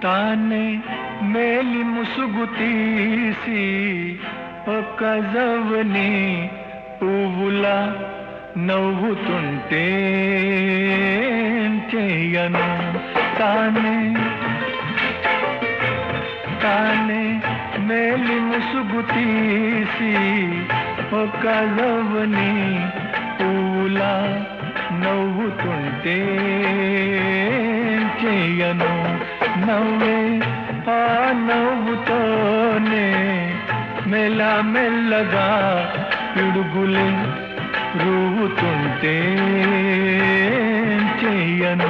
తానే మేలి ముసుగు తీసి ఒక జవ్వని పువ్వులా నవ్వుతుంటే ఏం చేయను తానే తానే మేలి ముసుగు తీసి ఒక లవ్ని పూలా నవ్వుతుంటే ఏం చేయను నవ్వే ఆ నవ్వుతోనే మెల్ల మెల్లగా పిడుగులే రువ్వుతుంటే ఏం చెయ్యను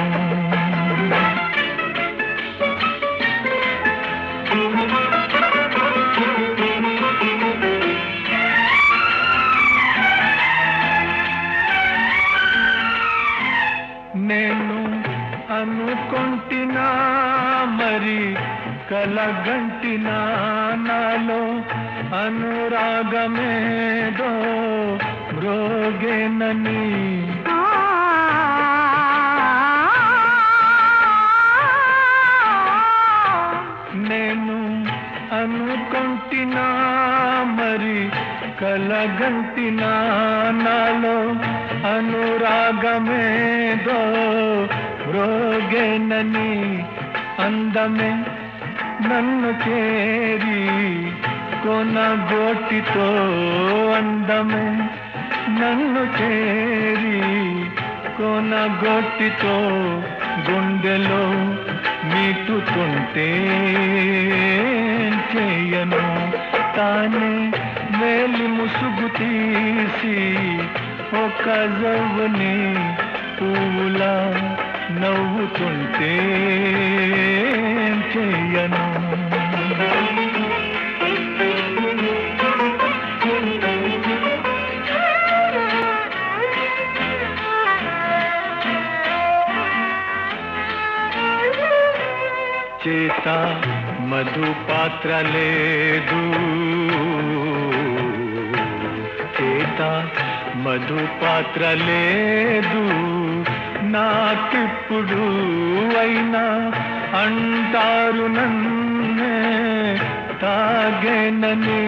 నేను అనుకొంటినా మరి కలగంటినా నాలో అనురాగమేదో మ్రోగేనని నేను అనుకొంటినా మరి కలగంటినా నాలో అనురాగమేదో రోగేనని అందమే నన్ను చేరి కొనగోటితో అందమే నన్ను చేరి కొనగొట్టితో గుండెలో మీటుతుంటే ఏం చేయను తానే మేలి ముసుగు తీసి ఒక జవ్వుని పువ్వులా నవ్వుతుంటే ఏం చేయను చేత మధు పాత్ర లేదు చేత మధు పాత్ర లేదు నాకిప్పుడు అయినా అంటారు నన్నే తాగేనని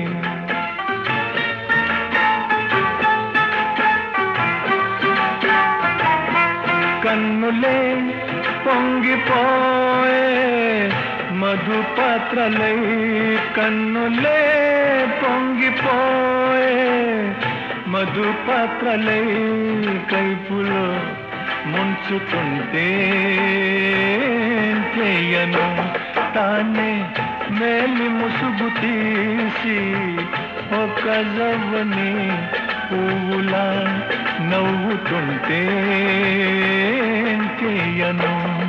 కన్నులే పొంగిపోయే మధుపాత్రలై కన్నులే పొంగిపోయే మధుపాత్రలై కైపులో ముంచుతుంటే ఏం చేయను తానే మేలి ముసుగు తీసి ఒక జవ్వని పువ్వులా నవ్వుతుంటే ఏం చేయను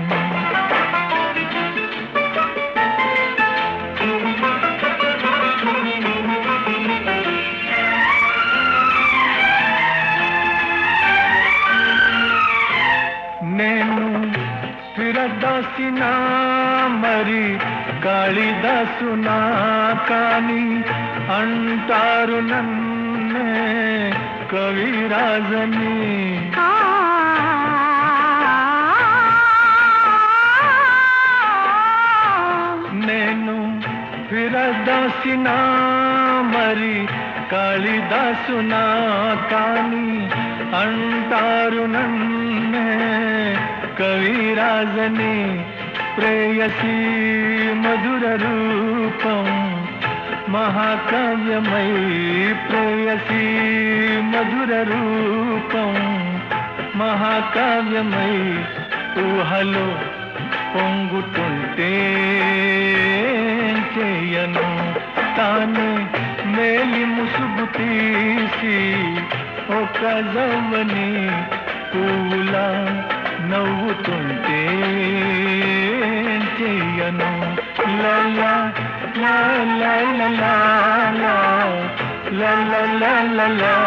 నేను ఫిరదాసినా మరి కాళిదాసునా కాని అంటారు నన్నే కవిరాజని నేను ఫిరదాసినా మరి కాళిదాసునా కాని అంటారు నన్నే కవిరాజని ప్రేయసి మధుర రూపం మహాకావ్యమై ప్రేయసి మధుర రూపం మహాకావ్యమై ఊహలో పొంగుతుంటే ఏం చేయను తానే మేలి ముసుగు తీసి ఒక జవ్వని పువ్వులా నవ్వుతుంటే ఏం చెయ్యను లలా లా లా లా లా లా లా లా లా లా